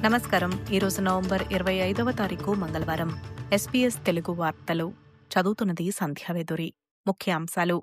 నమస్కారం ఈరోజు నవంబర్ ఇరవై ఐదవ తారీఖు మంగళవారం ఎస్పీఎస్ తెలుగు వార్తలు చదువుతున్నది సంధ్యావేదురి ముఖ్య అంశాలు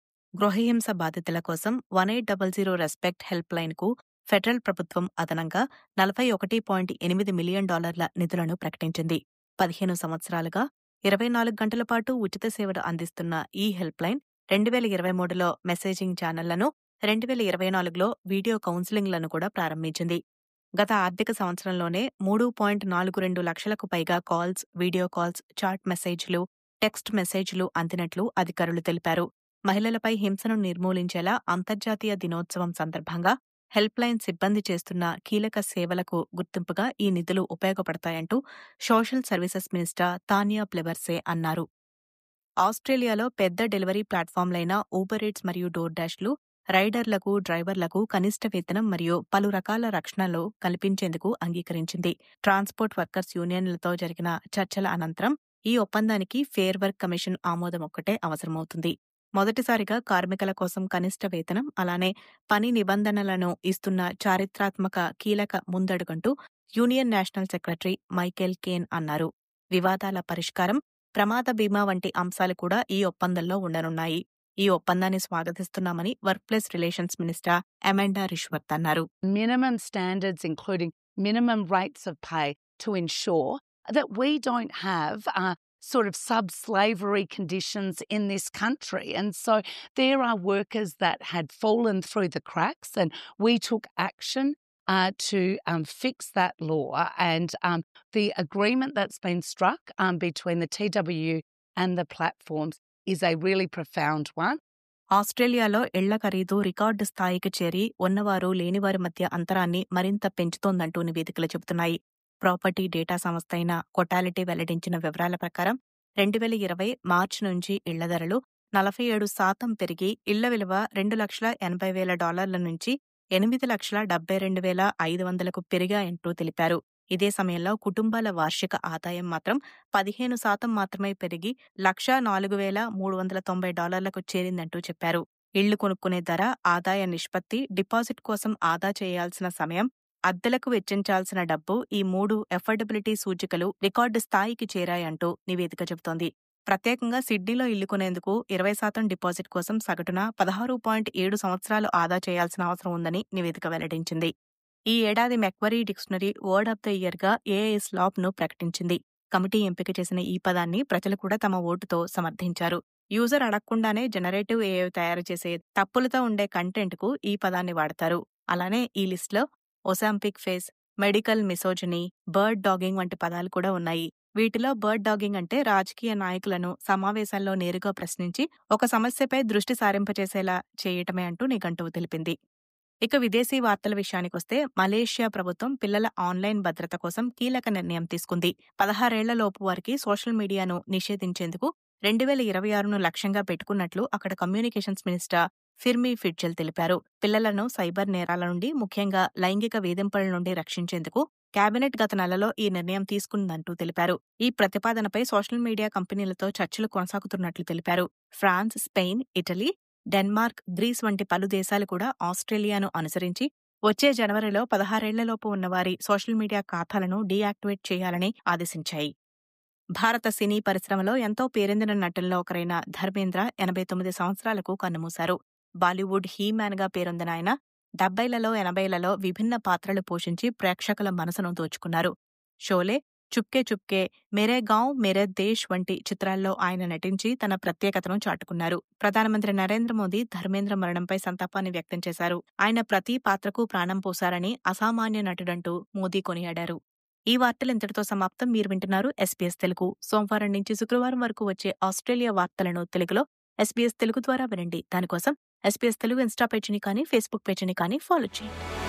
గృహహింస బాధితుల కోసం one eight double zero respect help లైన్కు ఫెడరల్ ప్రభుత్వం అదనంగా నలభై ఒకటి పాయింట్ ఎనిమిది మిలియన్ డాలర్ల నిధులను ప్రకటించింది పదిహేను సంవత్సరాలుగా ఇరవై నాలుగు గంటల పాటు ఉచిత సేవలు అందిస్తున్న ఈ హెల్ప్ లైన్ రెండు వేల ఇరవై మూడులో మెసేజింగ్ ఛానళ్లను రెండు వేల ఇరవై నాలుగులో వీడియో కౌన్సిలింగ్లను కూడా ప్రారంభించింది గత ఆర్థిక సంవత్సరంలోనే మూడు పాయింట్ నాలుగు రెండు లక్షలకు పైగా కాల్స్ వీడియో కాల్స్ చాట్ మెసేజ్లు టెక్స్ట్ మెసేజ్లు అందినట్లు అధికారులు తెలిపారు మహిళలపై హింసను నిర్మూలించేలా అంతర్జాతీయ దినోత్సవం సందర్భంగా హెల్ప్ లైన్ సిబ్బంది చేస్తున్న కీలక సేవలకు గుర్తింపుగా ఈ నిధులు ఉపయోగపడతాయంటూ social services minister Tania Plibersek అన్నారు ఆస్ట్రేలియాలో పెద్ద డెలివరీ ప్లాట్ఫామ్లైన ఊబర్ ఈట్స్ మరియు డోర్ డాష్లు రైడర్లకు డ్రైవర్లకు కనిష్ట వేతనం మరియు పలు రకాల రక్షణలు కల్పించేందుకు అంగీకరించింది ట్రాన్స్పోర్ట్ వర్కర్స్ యూనియన్లతో జరిగిన చర్చల అనంతరం ఈ ఒప్పందానికి ఫేర్ వర్క్ కమిషన్ ఆమోదం ఒక్కటే అవసరమవుతుంది మొదటిసారిగా కార్మికుల కోసం కనిష్ట వేతనం అలానే పని నిబంధనలను ఇస్తున్న చారిత్రాత్మక కీలక ముందడుగంటూ union national secretary Michael Kaine అన్నారు వివాదాల పరిష్కారం ప్రమాద బీమా వంటి అంశాలు కూడా ఈ ఒప్పందంలో ఉండనున్నాయి ఈ ఒప్పందాన్ని స్వాగతిస్తున్నామని workplace relations minister Amanda Rishworth అన్నారు minimum standards, including minimum rates of pay, to ensure that we don't have uh, sort of sub slavery conditions in this country. And so there are workers that had fallen through the cracks, and we took action. Uh, to um, fix that law and um, the agreement that's been struck um, between the TWU and the platforms is a really profound one. ఆస్ట్రేలియాలో ఇళ్ల ఖరీదు record స్థాయికి చేరి ఉన్నవారు లేనివారి మధ్య అంతరాన్ని మరింత పెంచుతోందంటూ నివేదికలు చెబుతున్నాయి ప్రాపర్టీ డేటా సంస్థ అయిన కొటాలిటీ వెల్లడించిన వివరాల ప్రకారం రెండు వేల ఇరవై మార్చి నుంచి ఇళ్ల ధరలు నలభై ఏడు శాతం పెరిగి ఇళ్ల విలువ రెండు లక్షల ఎనభై వేల డాలర్ల నుంచి ఎనిమిది లక్షల డెబ్బై రెండు వేల ఐదు వందలకు పెరిగాయంటూ తెలిపారు ఇదే సమయంలో కుటుంబాల వార్షిక ఆదాయం మాత్రం పదిహేను శాతం మాత్రమే పెరిగి లక్షా నాలుగు వేల మూడు వందల తొంభై డాలర్లకు చేరిందంటూ చెప్పారు ఇళ్లు కొనుక్కునే ధర ఆదాయ నిష్పత్తి డిపాజిట్ కోసం ఆదా చేయాల్సిన సమయం అద్దెలకు వెచ్చించాల్సిన డబ్బు ఈ మూడు ఎఫర్డబిలిటీ సూచికలు రికార్డు స్థాయికి చేరాయంటూ నివేదిక చెబుతోంది ప్రత్యేకంగా సిడ్నీలో ఇల్లు కొనేందుకు ఇరవై శాతం డిపాజిట్ కోసం సగటున పదహారు పాయింట్ ఏడు సంవత్సరాలు ఆదా చేయాల్సిన అవసరం ఉందని నివేదిక వెల్లడించింది ఈ ఏడాది Macquarie dictionary word of the year గా ఏఎస్ లాప్ ను ప్రకటించింది కమిటీ ఎంపిక చేసిన ఈ పదాన్ని ప్రజలు కూడా తమ ఓటుతో సమర్థించారు యూజర్ అడగకుండానే జనరేటివ్ ఏఐ తయారు చేసే తప్పులతో ఉండే కంటెంట్ కు ఈ పదాన్ని వాడతారు అలానే ఈ లిస్ట్లో Ozempic face medical misogyny bird dogging వంటి పదాలు కూడా ఉన్నాయి వీటిలో బర్డ్ డాగింగ్ అంటే రాజకీయ నాయకులను సమావేశాల్లో నేరుగా ప్రశ్నించి ఒక సమస్యపై దృష్టి సారింపచేసేలా చేయటమే అంటూ నిఘంటువు తెలిపింది ఇక విదేశీ వార్తల విషయానికొస్తే మలేషియా ప్రభుత్వం పిల్లల ఆన్లైన్ భద్రత కోసం కీలక నిర్ణయం తీసుకుంది పదహారేళ్లలోపు వారికి సోషల్ మీడియాను నిషేధించేందుకు రెండు వేల ఇరవై ఆరును లక్ష్యంగా పెట్టుకున్నట్లు అక్కడ కమ్యూనికేషన్స్ మినిస్టర్ ఫిర్మీ ఫిడ్జల్ తెలిపారు పిల్లలను సైబర్ నేరాల నుండి ముఖ్యంగా లైంగిక వేధింపుల నుండి రక్షించేందుకు కేబినెట్ గత నెలలో ఈ నిర్ణయం తీసుకుందంటూ తెలిపారు ఈ ప్రతిపాదనపై సోషల్ మీడియా కంపెనీలతో చర్చలు కొనసాగుతున్నట్లు తెలిపారు France Spain Italy Denmark Greece వంటి పలు దేశాలు కూడా ఆస్ట్రేలియాను అనుసరించి వచ్చే జనవరిలో పదహారేళ్లలోపు ఉన్నవారి సోషల్ మీడియా ఖాతాలను డీయాక్టివేట్ చేయాలని ఆదేశించాయి భారత సినీ పరిశ్రమలో ఎంతో పేరొందిన నటుల్లో ఒకరైన ధర్మేంద్ర ఎనభై తొమ్మిది సంవత్సరాలకు కన్నుమూశారు బాలీవుడ్ హీమ్యాన్ గా పేరొందిన ఆయన డెబ్బైలలో ఎనభైలలో విభిన్న పాత్రలు పోషించి ప్రేక్షకుల మనసును దోచుకున్నారు షోలే చుప్కే చుప్కే మేరే గాంవ్ మేరే దేశ్ వంటి చిత్రాల్లో ఆయన నటించి తన ప్రత్యేకతను చాటుకున్నారు ప్రధానమంత్రి నరేంద్ర మోదీ ధర్మేంద్ర మరణంపై సంతాపాన్ని వ్యక్తం చేశారు ఆయన ప్రతి పాత్రకు ప్రాణం పోశారని అసామాన్య నటుడంటూ మోదీ కొనియాడారు ఈ వార్తలు ఇంతటితో సమాప్తం మీరు వింటున్నారు ఎస్పీఎస్ తెలుగు సోమవారం నుంచి శుక్రవారం వరకు వచ్చే ఆస్ట్రేలియా వార్తలను తెలుగులో ఎస్పీఎస్ తెలుగు ద్వారా వినండి దానికోసం ఎస్పీఎస్ తెలుగు ఇన్స్టా పేజీని కానీ ఫేస్బుక్ పేజీని కానీ ఫాలో చేయండి